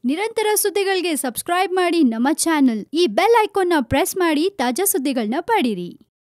ನಿರಂತರ ಸುದ್ದಿಗಳಿಗೆ ಸಬ್ಸ್ಕ್ರೈಬ್ ಮಾಡಿ ನಮ್ಮ ಚಾನೆಲ್ ಈ ಬೆಲ್ ಐಕಾನ್ನ ಪ್ರೆಸ್ ಮಾಡಿ ತಾಜಾ ಸುದ್ದಿಗಳನ್ನ ಪಡೀರಿ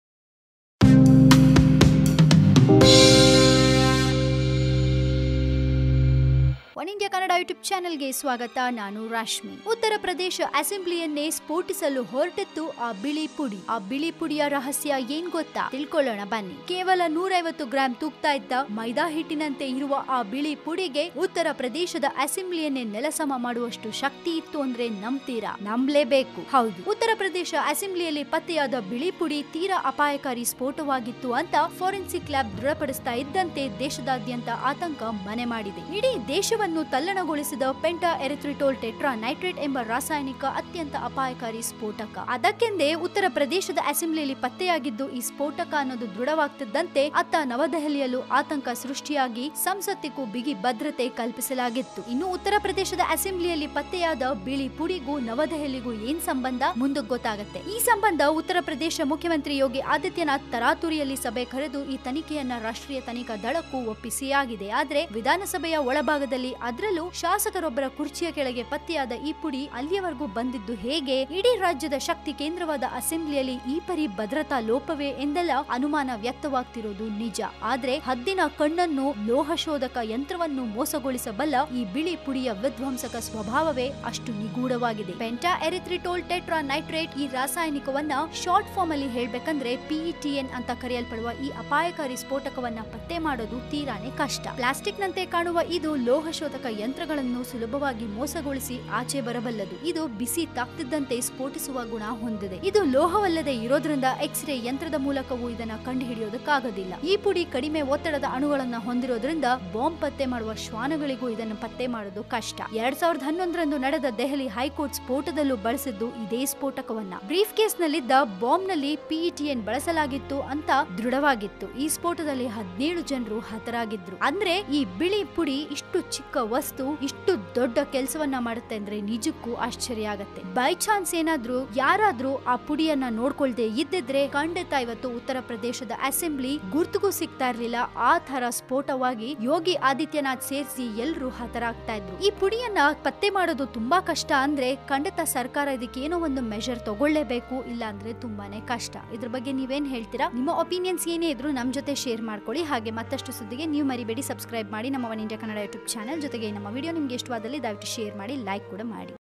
ಒನ್ ಇಂಡಿಯಾ ಕನ್ನಡ ಯೂಟ್ಯೂಬ್ ಚಾನೆಲ್ಗೆ ಸ್ವಾಗತ ನಾನು ರಾಶ್ಮಿ ಉತ್ತರ ಪ್ರದೇಶ ಅಸೆಂಬ್ಲಿಯನ್ನೇ ಸ್ಫೋಟಿಸಲು ಹೊರಟಿತ್ತು ಆ ಬಿಳಿ ಪುಡಿ ಆ ಬಿಳಿ ಪುಡಿಯ ರಹಸ್ಯ ಏನ್ ಗೊತ್ತಾ ತಿಳ್ಕೊಳ್ಳೋಣ ಬನ್ನಿ ಕೇವಲ ನೂರೈವತ್ತು ಗ್ರಾಂ ತೂಗ್ತಾ ಇದ್ದ ಮೈದಾ ಹಿಟ್ಟಿನಂತೆ ಇರುವ ಆ ಬಿಳಿ ಪುಡಿಗೆ ಉತ್ತರ ಪ್ರದೇಶದ ಅಸೆಂಬ್ಲಿಯನ್ನೇ ನೆಲಸಮ ಮಾಡುವಷ್ಟು ಶಕ್ತಿ ಇತ್ತು ಅಂದ್ರೆ ನಂಬ್ತೀರಾ ನಂಬಲೇಬೇಕು ಹೌದು ಉತ್ತರ ಪ್ರದೇಶ ಅಸೆಂಬ್ಲಿಯಲ್ಲಿ ಪತ್ತೆಯಾದ ಬಿಳಿ ಪುಡಿ ತೀರಾ ಅಪಾಯಕಾರಿ ಸ್ಫೋಟವಾಗಿತ್ತು ಅಂತ ಫೋರೆನ್ಸಿಕ್ ಲ್ಯಾಬ್ ದೃಢಪಡಿಸ್ತಾ ಇದ್ದಂತೆ ದೇಶದಾದ್ಯಂತ ಆತಂಕ ಮನೆ ಮಾಡಿದೆ ಇಡೀ ದೇಶವನ್ನು ತಲ್ಲಣಗೊಳಿಸಿದ ಪೆಂಟಾ ಎರಿಥ್ರಿಟೋಲ್ ಟೆಟ್ರಾ ನೈಟ್ರೇಟ್ ಎಂಬ ರಾಸಾಯನಿಕ ಅತ್ಯಂತ ಅಪಾಯಕಾರಿ ಸ್ಫೋಟಕ ಅದಕ್ಕೆಂದೇ ಉತ್ತರ ಪ್ರದೇಶದ ಅಸೆಂಬ್ಲಿಯಲ್ಲಿ ಪತ್ತೆಯಾಗಿದ್ದು ಈ ಸ್ಫೋಟಕ ಅನ್ನೋದು ದೃಢವಾಗ್ತಿದ್ದಂತೆ ಅತ್ತ ನವದೆಹಲಿಯಲ್ಲೂ ಆತಂಕ ಸೃಷ್ಟಿಯಾಗಿ ಸಂಸತ್ತಿಗೂ ಬಿಗಿ ಭದ್ರತೆ ಕಲ್ಪಿಸಲಾಗಿತ್ತು ಇನ್ನು ಉತ್ತರ ಪ್ರದೇಶದ ಅಸೆಂಬ್ಲಿಯಲ್ಲಿ ಪತ್ತೆಯಾದ ಬಿಳಿ ಪುಡಿಗೂ ನವದೆಹಲಿಗೂ ಏನ್ ಸಂಬಂಧ ಮುಂದಕ್ಕೆ ಗೊತ್ತಾಗತ್ತೆ ಈ ಸಂಬಂಧ ಉತ್ತರ ಪ್ರದೇಶ ಮುಖ್ಯಮಂತ್ರಿ ಯೋಗಿ ಆದಿತ್ಯನಾಥ್ ತರಾತುರಿಯಲ್ಲಿ ಸಭೆ ಕರೆದು ಈ ತನಿಖೆಯನ್ನ ರಾಷ್ಟ್ರೀಯ ತನಿಖಾ ದಳಕ್ಕೂ ಒಪ್ಪಿಸಿಯಾಗಿದೆ ಆದ್ರೆ ವಿಧಾನಸಭೆಯ ಒಳಭಾಗದಲ್ಲಿ ಅದರಲ್ಲೂ ಶಾಸಕರೊಬ್ಬರ ಕುರ್ಚಿಯ ಕೆಳಗೆ ಪತ್ತೆಯಾದ ಈ ಪುಡಿ ಅಲ್ಲಿಯವರೆಗೂ ಬಂದಿದ್ದು ಹೇಗೆ ಇಡೀ ರಾಜ್ಯದ ಶಕ್ತಿ ಕೇಂದ್ರವಾದ ಅಸೆಂಬ್ಲಿಯಲ್ಲಿ ಈ ಪರಿ ಭದ್ರತಾ ಲೋಪವೇ ಎಂದೆಲ್ಲ ಅನುಮಾನ ವ್ಯಕ್ತವಾಗ್ತಿರೋದು ನಿಜ ಆದ್ರೆ ಹದ್ದಿನ ಕಣ್ಣನ್ನು ಲೋಹಶೋಧಕ ಯಂತ್ರವನ್ನು ಮೋಸಗೊಳಿಸಬಲ್ಲ ಈ ಬಿಳಿ ಪುಡಿಯ ವಿಧ್ವಂಸಕ ಸ್ವಭಾವವೇ ಅಷ್ಟು ನಿಗೂಢವಾಗಿದೆ ಪೆಂಟಾ ಎರಿಥ್ರಿಟೋಲ್ ಟೆಟ್ರಾ ನೈಟ್ರೇಟ್ ಈ ರಾಸಾಯನಿಕವನ್ನ ಶಾರ್ಟ್ ಫಾರ್ಮ್ ಅಲ್ಲಿ ಹೇಳ್ಬೇಕಂದ್ರೆ ಪಿಇಟಿಎನ್ ಅಂತ ಕರೆಯಲ್ಪಡುವ ಈ ಅಪಾಯಕಾರಿ ಸ್ಫೋಟಕವನ್ನ ಪತ್ತೆ ಮಾಡೋದು ತೀರಾನೇ ಕಷ್ಟ ಪ್ಲಾಸ್ಟಿಕ್ ನಂತೆ ಕಾಣುವ ಇದು ಲೋಹಶೋಧಕ ಯಂತ್ರಗಳನ್ನು ಸುಲಭವಾಗಿ ಮೋಸಗೊಳಿಸಿ ಆಚೆ ಬರಬಲ್ಲದು ಇದು ಬಿಸಿ ತಾಕ್ತಿದ್ದಂತೆ ಸ್ಫೋಟಿಸುವ ಗುಣ ಹೊಂದಿದೆ ಇದು ಲೋಹವಲ್ಲದೆ ಇರೋದ್ರಿಂದ ಎಕ್ಸ್ರೇ ಯಂತ್ರದ ಮೂಲಕವೂ ಇದನ್ನ ಕಂಡುಹಿಡಿಯೋದಕ್ಕಾಗೋದಿಲ್ಲ ಈ ಪುಡಿ ಕಡಿಮೆ ಒತ್ತಡದ ಅಣುಗಳನ್ನ ಹೊಂದಿರೋದ್ರಿಂದ ಬಾಂಬ್ ಪತ್ತೆ ಮಾಡುವ ಶ್ವಾನಗಳಿಗೂ ಇದನ್ನು ಪತ್ತೆ ಮಾಡೋದು ಕಷ್ಟ ಎರಡ್ ಸಾವಿರದ ಹನ್ನೊಂದರಂದು ನಡೆದ ದೆಹಲಿ ಹೈಕೋರ್ಟ್ ಸ್ಫೋಟದಲ್ಲೂ ಬಳಸಿದ್ದು ಇದೇ ಸ್ಫೋಟಕವನ್ನ ಬ್ರೀಫ್ ಕೇಸ್ ನಲ್ಲಿದ್ದ ಬಾಂಬ್ ನಲ್ಲಿ ಪಿಇಟಿಎನ್ ಬಳಸಲಾಗಿತ್ತು ಅಂತ ದೃಢವಾಗಿತ್ತು ಈ ಸ್ಫೋಟದಲ್ಲಿ ಹದಿನೇಳು ಜನರು ಹತರಾಗಿದ್ರು ಅಂದ್ರೆ ಈ ಬಿಳಿ ಪುಡಿ ಇಷ್ಟು ಚಿಕ್ಕ ವಸ್ತು ಇಷ್ಟು ದೊಡ್ಡ ಕೆಲಸವನ್ನ ಮಾಡುತ್ತೆ ಅಂದ್ರೆ ನಿಜಕ್ಕೂ ಆಶ್ಚರ್ಯ ಆಗತ್ತೆ ಬೈ ಚಾನ್ಸ್ ಏನಾದ್ರೂ ಯಾರಾದ್ರೂ ಆ ಪುಡಿಯನ್ನ ನೋಡ್ಕೊಳ್ದೆ ಇದ್ದಿದ್ರೆ ಖಂಡಿತ ಇವತ್ತು ಉತ್ತರ ಪ್ರದೇಶದ ಅಸೆಂಬ್ಲಿ ಗುರ್ತಿಗೂ ಸಿಗ್ತಾ ಇರ್ಲಿಲ್ಲ ಆ ತರ ಸ್ಫೋಟವಾಗಿ ಯೋಗಿ ಆದಿತ್ಯನಾಥ್ ಸೇರಿಸಿ ಎಲ್ರು ಹತರಾಗ್ತಾ ಇದ್ರು ಈ ಪುಡಿಯನ್ನ ಪತ್ತೆ ಮಾಡೋದು ತುಂಬಾ ಕಷ್ಟ ಅಂದ್ರೆ ಖಂಡಿತ ಸರ್ಕಾರ ಇದಕ್ಕೆ ಏನೋ ಒಂದು ಮೆಷರ್ ತಗೊಳ್ಳೇಬೇಕು ಇಲ್ಲ ಅಂದ್ರೆ ತುಂಬಾನೇ ಕಷ್ಟ ಇದ್ರ ಬಗ್ಗೆ ನೀವೇನ್ ಹೇಳ್ತೀರಾ ನಿಮ್ಮ ಒಪಿನಿಯನ್ಸ್ ಏನೇ ಇದ್ರು ನಮ್ ಜೊತೆ ಶೇರ್ ಮಾಡ್ಕೊಳ್ಳಿ ಹಾಗೆ ಮತ್ತಷ್ಟು ಸುದ್ದಿಗೆ ನೀವು ಮರಿಬೇಡಿ ಸಬ್ಸ್ಕ್ರೈಬ್ ಮಾಡಿ ನಮ್ಮ one India Kannada YouTube channel ಜೊತೆಗೆ ನಮ್ಮ ವಿಡಿಯೋ ನಿಮ್ಗೆ ಇಷ್ಟವಾದಲ್ಲಿ ದಯವಿಟ್ಟು ಶೇರ್ ಮಾಡಿ ಲೈಕ್ ಕೂಡ ಮಾಡಿ